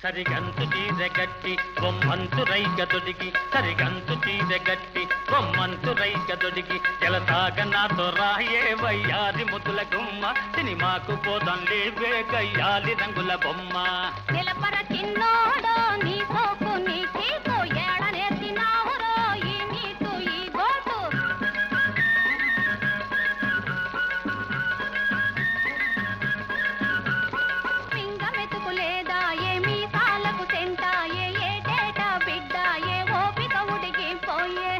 సరిగంతు చీరగట్టి బొమ్మంతు రైక దొడిగి సరిగంతు చీరగట్టి బొమ్మంతు రైక దొడిగి జలసాగ నాతో రాయే వయ్యారి ముద్దుల గుమ్మ సినిమాకు పోదాం లేవే గయ్యాలి రంగుల బొమ్మ నిలపర చిన్నోడో నీ సోకు నీ చీకు ఏడ నేర్చినావురో ఈ నీకు ఈ గోటు పింగ మెతుకు లేదా ఏ మీసాలకు సెంట ఏ ఏటేట బిడ్డ ఏ ఓపిక ఉడిగిపోయే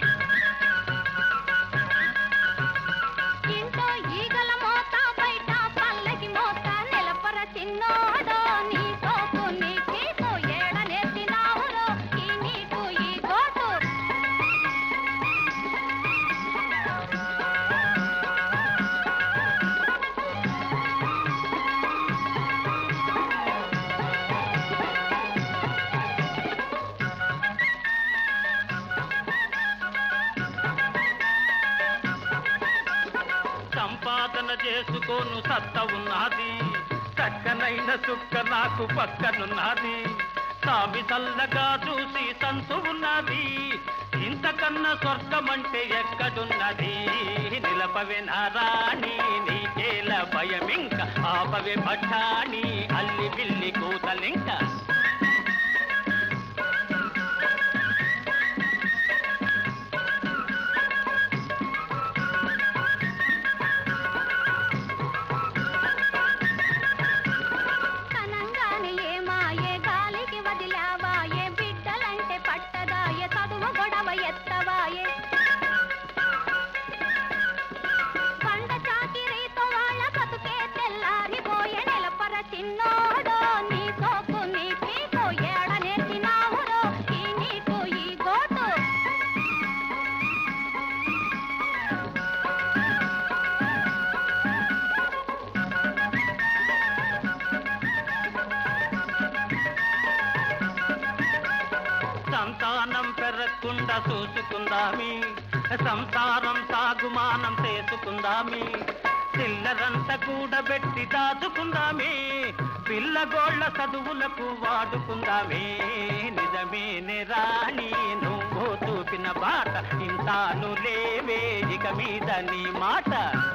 ఇంట్లో ఈగల మోత బయట పల్లకి మోత నిలపర చిన్నోడో నీ సోకు నీ చీకు ఏడ నేర్చినావురో ఈ నీకు ఈ గోటు సంపాదన చేసుకోను సత్త ఉన్నది చక్కనైన సుక్క నాకు పక్కనున్నది సామి చల్లగా చూసి సంతు ఉన్నది ఇంతకన్నా స్వర్గమంటే ఎక్కడున్నది నిలపవే నారాణి నీకేల భయమింక ఆపవే పట్టాని అల్లి బిల్లి కూతలింక కనంగానే ఏ మాయే గాలికి వదిలావాయే బిడ్డలంటే పట్టదాయే చదువు గొడవ ఎత్తవాయే పండ చాకిరీతో వాళ్ళ బతుకే తెల్లారిపోయే నిలపర చిన్నోడో నీ సోకు నీ పీకు ఏడ నేర్చినావురో ఈ నీకు ఈ గోటు సంతానం పెరగకుండా చూసుకుందామి సంసారం సాగుమానం చేసుకుందామి చిల్లరంత కూడబెట్టి దాచుకుందామి పిల్లగోళ్ళ చదువులకు వాడుకుందామే నిజమేనే రాణి నువ్వు చూపిన బాట ఇంతాను లేవే ఇక మీద నీ మాట